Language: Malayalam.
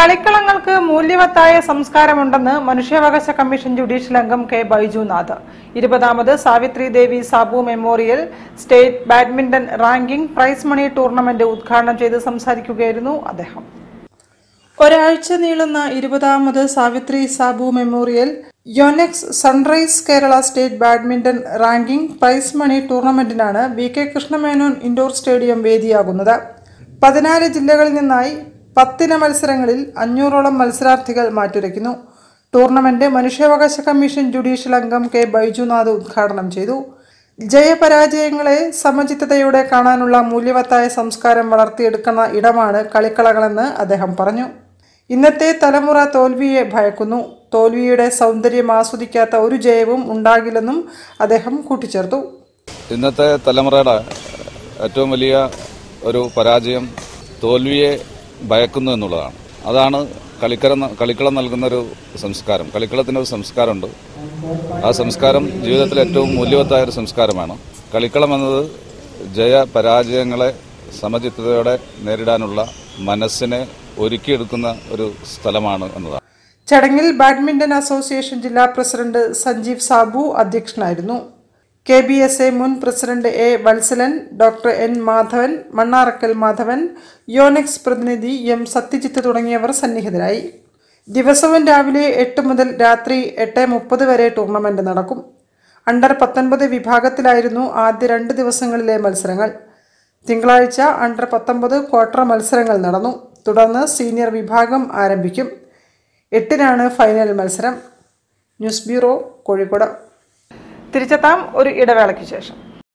കളിക്കളങ്ങൾക്ക് മൂല്യവത്തായ സംസ്കാരമുണ്ടെന്ന് മനുഷ്യാവകാശ കമ്മീഷൻ ജുഡീഷ്യൽ അംഗം കെ ബൈജുനാഥ് ഇരുപതാമത് Savitri Devi Sabu memorial state badminton ranking prize money tournament ഉദ്ഘാടനം ചെയ്ത് സംസാരിക്കുകയായിരുന്നു അദ്ദേഹം ഒരാഴ്ച നീളുന്ന ഇരുപതാമത് Savitri Sabu memorial Yonex Sunrise Kerala state badminton ranking prize money ടൂർണമെന്റിനാണ് V K Krishna Menon indoor stadium വേദിയാകുന്നത് പതിനാല് ജില്ലകളിൽ നിന്നായി പത്തിന മത്സരങ്ങളിൽ അഞ്ഞൂറോളം മത്സരാർത്ഥികൾ മാറ്റുരയ്ക്കുന്നു ടൂർണമെന്റ് മനുഷ്യാവകാശ കമ്മീഷൻ ജുഡീഷ്യൽ അംഗം കെ ബൈജുനാഥ് ഉദ്ഘാടനം ചെയ്തു ജയപരാജയങ്ങളെ സമചിത്തതയോടെ കാണാനുള്ള മൂല്യവത്തായ സംസ്കാരം വളർത്തിയെടുക്കുന്ന ഇടമാണ് കളിക്കളകളെന്ന് അദ്ദേഹം പറഞ്ഞു ഇന്നത്തെ തലമുറ തോൽവിയെ ഭയക്കുന്നു തോൽവിയുടെ സൗന്ദര്യം ആസ്വദിക്കാത്ത ഒരു ജയവും ഉണ്ടാകില്ലെന്നും അദ്ദേഹം കൂട്ടിച്ചേർത്തു ഇന്നത്തെ തലമുറയുടെ ഏറ്റവും വലിയ ഒരു പരാജയം തോൽവിയെ ഭയക്കുന്നു എന്നുള്ളതാണ് അതാണ് കളിക്കര കളിക്കളം നൽകുന്ന ഒരു സംസ്കാരം കളിക്കളത്തിന് ഒരു സംസ്കാരമുണ്ട് ആ സംസ്കാരം ജീവിതത്തിൽ ഏറ്റവും മൂല്യവത്തായ ഒരു സംസ്കാരമാണ് കളിക്കളം എന്നത് ജയ പരാജയങ്ങളെ സമചിത്തതയോടെ നേരിടാനുള്ള മനസ്സിനെ ഒരുക്കിയെടുക്കുന്ന ഒരു സ്ഥലമാണ് എന്നതാണ് ചടങ്ങിൽ ബാഡ്മിന്റൺ അസോസിയേഷൻ ജില്ലാ പ്രസിഡന്റ് സഞ്ജീവ് സാബു അധ്യക്ഷനായിരുന്നു കെ ബി എസ് എ മുൻ president A Vatsalan doctor N Madhavan Mannarakkal Madhavan Yonex പ്രതിനിധി എം സത്യജിത്ത് തുടങ്ങിയവർ സന്നിഹിതരായി ദിവസവും രാവിലെ എട്ട് മുതൽ രാത്രി എട്ട് മുപ്പത് വരെ ടൂർണമെന്റ് നടക്കും അണ്ടർ പത്തൊൻപത് വിഭാഗത്തിലായിരുന്നു ആദ്യ രണ്ട് ദിവസങ്ങളിലെ മത്സരങ്ങൾ തിങ്കളാഴ്ച അണ്ടർ പത്തൊമ്പത് ക്വാർട്ടർ മത്സരങ്ങൾ നടന്നു തുടർന്ന് സീനിയർ വിഭാഗം ആരംഭിക്കും എട്ടിനാണ് ഫൈനൽ മത്സരം ന്യൂസ് ബ്യൂറോ കോഴിക്കോട് തിരിച്ചെത്താം ഒരു ഇടവേളയ്ക്ക് ശേഷം